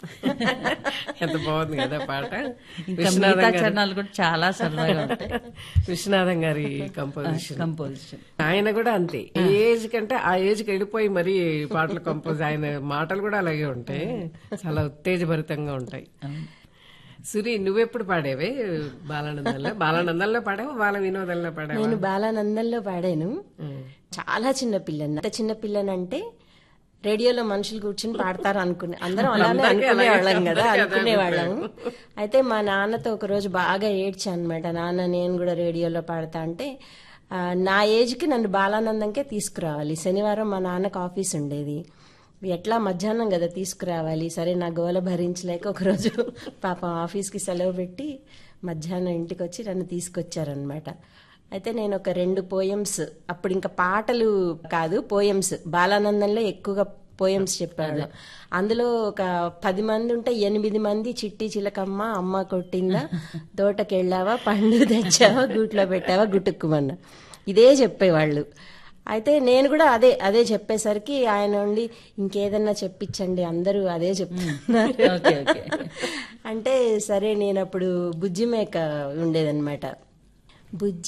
ఎంత బాగుంది కదా పాట ఇంకా విశ్వనాథం మిగతా గారి- చరణాలు కూడా చాలా సరదాగా ఉంటాయి విశ్వనాథం గారి కంపోజిషన్ కంపోజిషన్ ఆయన కూడా అంతే ఈ ఏజ్ కంటే ఆ ఏజ్ కి వెళ్ళిపోయి మరీ పాటలు కంపోజ్ ఆయన మాటలు కూడా అలాగే ఉంటాయి చాలా ఉత్తేజభరితంగా ఉంటాయి సురి నువ్వెప్పుడు పాడేవే బాలానందంలో బాలానందంలో పాడావు బాల వినోదంలో పాడావు నేను బాలానందంలో పాడాను చాలా చిన్న పిల్లని అంత చిన్న పిల్లనంటే రేడియోలో మనుషులు కూర్చుని పాడతారు అనుకునే అందరం అలానే అనుకునేవాళ్ళం కదా అనుకునేవాళ్ళం అయితే మా నాన్నతో ఒక రోజు బాగా ఏడ్చా అనమాట నాన్న నేను కూడా రేడియోలో పాడతా అంటే ఆ, నా ఏజ్కి నన్ను బాలానందంకే తీసుకురావాలి శనివారం మా నాన్నకు ఆఫీస్ ఉండేది ఎట్లా మధ్యాహ్నం కదా తీసుకురావాలి సరే నా గోల భరించలేక ఒకరోజు పాపం ఆఫీస్కి సెలవు పెట్టి మధ్యాహ్నం ఇంటికి వచ్చి నన్ను తీసుకొచ్చారనమాట అయితే నేను ఒక రెండు పోయమ్స్ అప్పుడు ఇంకా పాటలు కాదు పోయమ్స్ బాలానందంలో ఎక్కువగా పోయమ్స్ చెప్పాడు అందులో ఒక పది మంది ఉంటే ఎనిమిది మంది చిట్టి చిలకమ్మ అమ్మ కొట్టిందా తోటకెళ్ళావా పండు తెచ్చావా గూట్లో పెట్టావా గుటుక్కుమన్నా ఇదే చెప్పేవాళ్ళు అయితే నేను కూడా అదే అదే చెప్పేసరికి ఆయన ఉండి ఇంకేదన్నా చెప్పించండి అందరూ అదే చెప్తున్నారు ఓకే ఓకే అంటే సరే నేను అప్పుడు బుజ్జి మేక ఉండేదన్నమాట బుజ్జి